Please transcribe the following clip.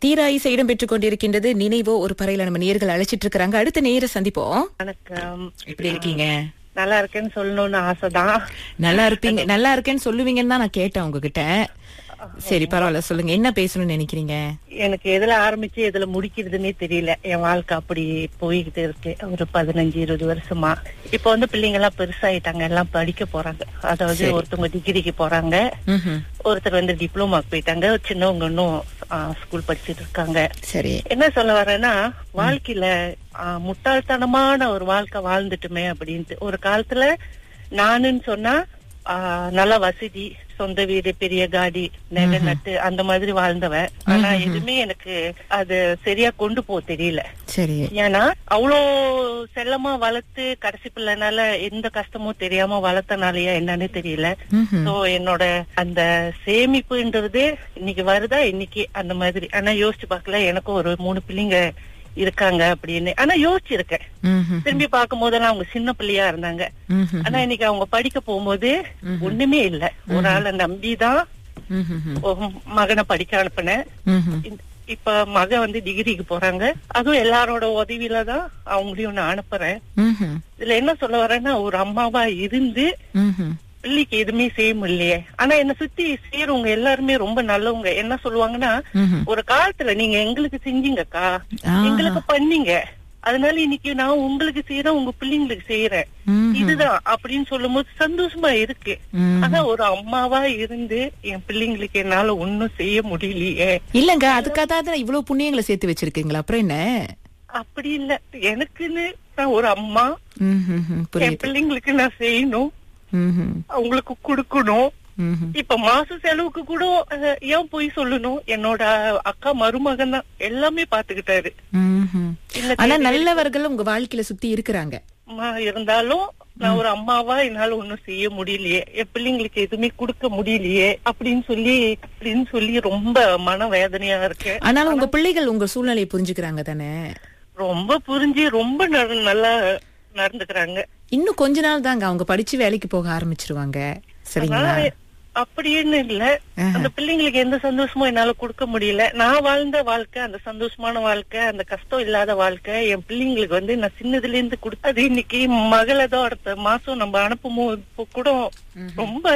தீரா இசை இடம் பெற்றுக் கொண்டிருக்கின்றது நினைவோ ஒரு பறையில நம்ம நேர்கள் அழைச்சிட்டு இருக்காங்க அடுத்த நேர சந்திப்போம் வணக்கம் எப்படி இருக்கீங்க நல்லா இருக்கேன்னு சொல்லணும்னு ஆசைதான் நல்லா இருப்பீங்க நல்லா இருக்கேன்னு சொல்லுவீங்கன்னு தான் நான் கேட்டேன் உங்ககிட்ட சரி பரவாயில்ல சொல்லுங்க என்ன பேசணும்னு நினைக்கிறீங்க எனக்கு எதுல ஆரம்பிச்சு எதுல முடிக்கிறதுனே தெரியல என் வாழ்க்கை அப்படி போய்கிட்டு இருக்கு ஒரு பதினஞ்சு இருபது வருஷமா இப்ப வந்து பிள்ளைங்க எல்லாம் பெருசாயிட்டாங்க எல்லாம் படிக்க போறாங்க அதாவது சரி. ஒருத்தவங்க டிகிரிக்கு போறாங்க ம்ஹும். ஒருத்தர் வந்து டிப்ளமாக்கு போயிட்டாங்க சின்னவங்க இன்னும் ஸ்கூல் படிச்சிட்டு இருக்காங்க சரி என்ன சொல்ல வரேன்னா வாழ்க்கையில ஆ, முட்டாள்தனமான ஒரு வாழ்க்கை வாழ்ந்துட்டுமே அப்படின்ட்டு ஒரு காலத்துல நானுன்னு சொன்னா ஆ, நல்ல வசதி சொந்த வீடு பெரிய காடி நெகை நட்டு அந்த மாதிரி வாழ்ந்தவன் ஆனா எதுவுமே எனக்கு அது சரியா கொண்டு போக தெரியல சரி ஏன்னா அவ்வளோ செல்லமா வளர்த்து கடைசி பிள்ளைனால எந்த கஷ்டமும் தெரியாம வளர்த்தனாலயா என்னன்னு தெரியல ம்ஹும். சோ என்னோட அந்த சேமிப்புன்றது இன்னைக்கு வருதா இன்னைக்கு அந்த மாதிரி ஆனா யோசிச்சு பார்க்கல எனக்கும் ஒரு மூணு பிள்ளைங்க இருக்காங்க அப்படின்னு ஆனா யோசிச்சிருக்கேன் ம்ஹும். திரும்பி பார்க்கும் போதெல்லாம் அவங்க சின்ன பிள்ளையா இருந்தாங்க ம்ஹும். ஆனா இன்னைக்கு அவங்க படிக்க போகும்போது ஒண்ணுமே இல்ல ஒரு ஆளை நம்பிதான் ம்ஹும். ஒரு மகனை படிக்க அனுப்புனேன் ம்ஹும். இந்த- இப்ப மக வந்து டிகிரிக்கு போறாங்க அதுவும் எல்லாரோட உதவியில தான் அவங்களையும் நான் அனுப்புறேன் ம்ஹும். இதுல என்ன சொல்ல வரேன்னா ஒரு அம்மாவா இருந்து ம்ஹும். பிள்ளைக்கு எதுவுமே செய்ய முடியலையே ஆனா என்ன சுத்தி செய்யறவங்க எல்லாருமே ரொம்ப நல்லவங்க என்ன சொல்லுவாங்கன்னா ம்ஹும். ஒரு காலத்துல நீங்க எங்களுக்கு செஞ்சீங்கக்கா ஆ. எங்களுக்கு பண்ணீங்க அதனால இன்னைக்கு நான் உங்களுக்கு செய்யறேன் உங்க பிள்ளைங்களுக்கு செய்யறேன் ம்ஹும். இதுதான் அப்படின்னு சொல்லும்போது சந்தோஷமா இருக்கு ம்ஹும். ஆனா ஒரு அம்மாவா இருந்து என் பிள்ளைங்களுக்கு என்னால ஒண்ணும் செய்ய முடியலையே இல்லங்க அதுக்காக தான் இவ்வளவு புண்ணியங்களை சேர்த்து வச்சிருக்கீங்களா அப்புறம் என்ன அப்படி இல்ல எனக்குன்னு நான் ஒரு அம்மா ம்ஹும். என் புரியுது பிள்ளைங்களுக்கு நான் செய்யணும் ம்ஹும். அவங்களுக்கு கொடுக்கணும் ம்ஹும். இப்ப மாச செலவுக்கு கூட அஹ், ஏன் போய் சொல்லணும் என்னோட அக்கா மருமகன் தான் எல்லாமே பாத்துக்கிட்டாரு ம்ஹும். இல்ல ஆனா நல்லவர்கள் உங்க வாழ்க்கையில சுத்தி இருக்கிறாங்க அம்மா இருந்தாலும் நான் ஒரு அம்மாவா என்னால ஒண்ணும் செய்ய முடியலையே என் பிள்ளைங்களுக்கு எதுவுமே கொடுக்க முடியலையே அப்படின்னு சொல்லி அப்படின்னு சொல்லி ரொம்ப மன வேதனையா இருக்கு ஆனாலும் உங்க பிள்ளைகள் உங்க சூழ்நிலையை புரிஞ்சுக்கிறாங்க தானே ரொம்ப புரிஞ்சு ரொம்ப ந- நல்லா நடந்துக்கிறாங்க இன்னும் கொஞ்ச நாள் தாங்க அவங்க படிச்சு வேலைக்கு போக ஆரம்பிச்சிருவாங்க சரிங்களா ஆனா, அப்படின்னு இல்ல ஆஹா. அந்த பிள்ளைங்களுக்கு எந்த சந்தோஷமும் என்னால கொடுக்க முடியல நான் வாழ்ந்த வாழ்க்கை அந்த சந்தோஷமான வாழ்க்கை அந்த கஷ்டம் இல்லாத வாழ்க்கை என் பிள்ளைங்களுக்கு வந்து நான் சின்னதுல இருந்து கொடுத்தது இன்னைக்கு மகளதான் அடுத்த மாசம் நம்ம அனுப்பும் போது கூட ரொம்ப